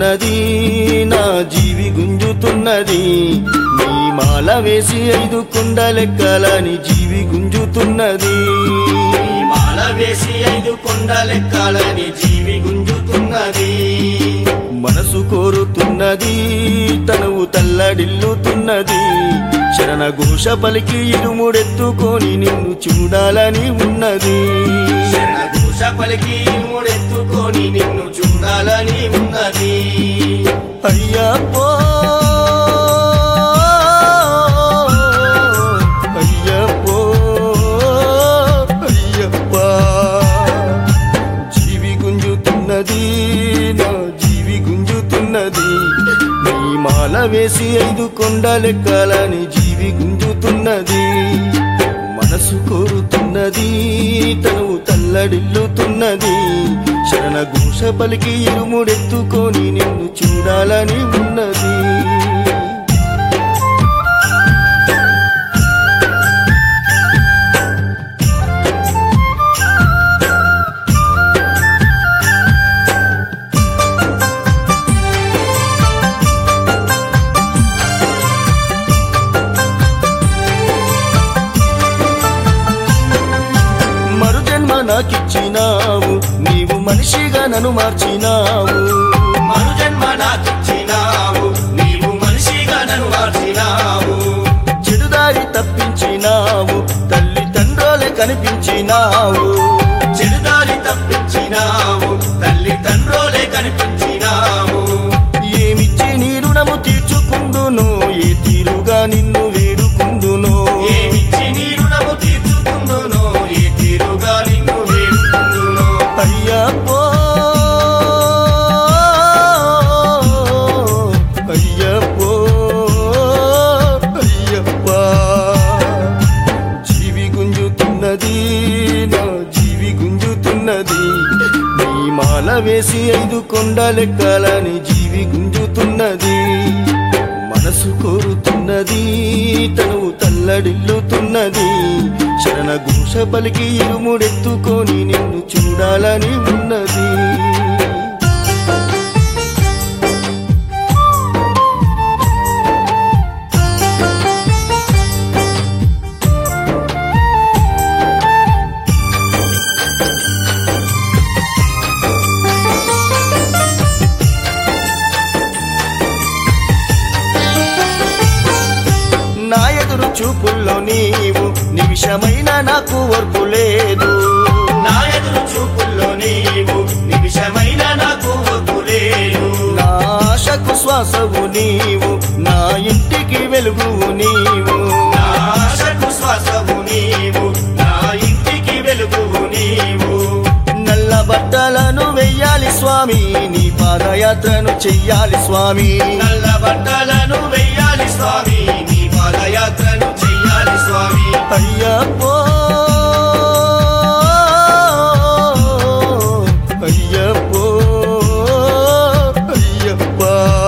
గుంజుతున్నది నా జీవి గుంజుతున్నది నీ మాల వేసి ఐదు కుండలెక్కాలని జీవి గుంజుతున్నది ఈ మాల వేసి ఐదు కొండలెక్కాలని జీవి గుంజుతున్నది మనసు కోరుతున్నది తనువు తల్లడిల్లుతున్నది శరణ ఘోష పలికి ఇరుముడెత్తుకొని నిన్ను చూడాలని ఉన్నది శరణఘోష పలికి మూడెత్తుకొని నిన్ను చూడాలని ఉన్నది అయ్యప్పో అయ్యప్పో అయ్యప్ప జీవి గుంజుతున్నది నా జీవి గుంజుతున్నది నీ మాల వేసి ఐదు కొండలెక్కాలని జీవి గుంజుతున్నది మనసు కోరుతున్నది తనువు తల్లడిల్లుతున్నది శరణ ఘోష పలికి ఇరుముడెత్తుకొని నిన్ను చూడాలని ఉన్నది మరు జన్మ నాకిచ్చినావు నీవు మనిషిగా నన్ను మార్చినావు మరు జన్మ నాకిచ్చినావు నీవు మనిషిగా నన్ను మార్చినావు చెడుదారి తప్పించినావు తల్లి తండ్రోలే కనిపించినావు చెడుదారి తప్పించినావు తల్లి తండ్రోలే కనిపించినావు ఏమిచ్చి నీ రుణము తీర్చుకుందును ఏ తీరుగా నిన్ను వేడుకుందును ఏమిచ్చి నీ రుణము తీర్చుకుందునో ఏ తీరుగా నిన్ను వేడుకుందునో అయ్యప్పో అయ్యప్పో అయ్యప్ప జీవి గుంజుతున్నది నా జీవి గుంజుతున్నది నీ మాల వేసి ఐదు కొండలెక్కాలని జీవి గుంజుతున్నది మనసు కోరుతున్నది తనువు తల్లడిల్లుతున్నది శరణ ఘోష పలికి ఇరుముడెత్తుకొని నిన్ను చూడాలని ఉన్నది నా ఎదురు చూపుల్లో నీవు నిమిషమైన నాకు ఓర్పు లేదు నా ఎదురు చూపుల్లో నీవు నిమిషమైన నాకు వద్దు లేదు నా ఆశకు శ్వాసవు నీవు నా ఇంటికి వెలుగువు నీవు నా ఆశకు శ్వాసవు నీవు నా ఇంటికి వెలుగువు నీవు నల్ల బట్టలను వెయ్యాలి స్వామి నీ పాదయాత్రను చెయ్యాలి స్వామి నల్ల బట్టలను వెయ్యాలి స్వామి నీ పాదయాత్రను చెయ్యాలి స్వామి అయ్యప్పో అయ్యప్పో అయ్యప్ప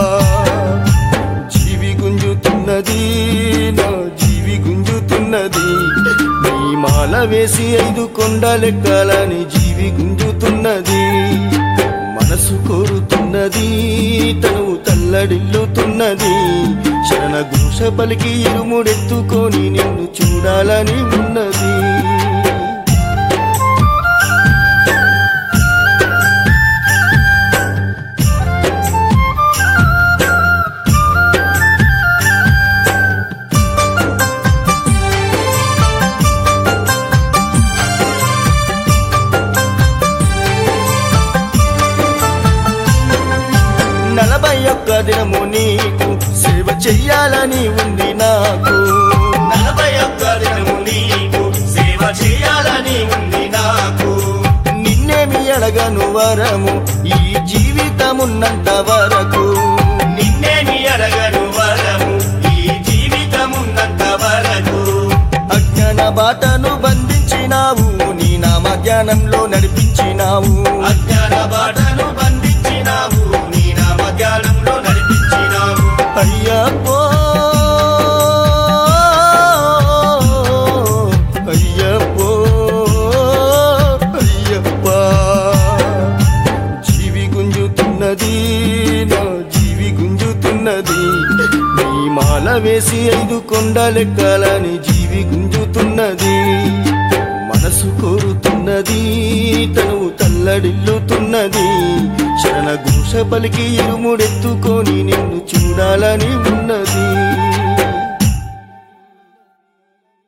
జీవి గుంజుతున్నది నా జీవి గుంజుతున్నది నీ మాల వేసి ఐదు కొండలెక్కాలని జీవి గుంజుతున్నది మనసు కోరుతున్నది తనువు తల్లడిల్లుతున్నది శరణ ఘోష పలికి ఇరుముడెత్తుకొని నిన్ను చూడాలని ఉన్నది నలభై ఒక్క దినము నీకు సేవ చెయ్యాలని ఉంది నాకు నలభై ఒక్క దినము నీకు సేవ చేయాలని ఉంది నాకు నిన్నేమి అడగను వరము ఈ జీవితమున్నంత వరకు నిన్నేమి అడగను వరము ఈ జీవితమున్నంత వరకు అజ్ఞాన బాటను బంధించినావు నీ నామ జ్ఞానంలో నడిపించినావు అజ్ఞాన బాటను బంధించినావు నీ నామ జ్ఞానంలో నడిపించినావు అయ్యప్పో అయ్యప్పో అయ్యప్ప జీవి గుంజుతున్నది నా ఉన్నది నీ మాల వేసి ఐదు కొండలెక్కాలని జీవి గుంజుతున్నది మనసు కోరుతున్నది తనువు తల్లడిల్లుతున్నది శరణ ఘోష పలికి ఇరుముడెత్తుకొని నిన్ను చూడాలని ఉన్నది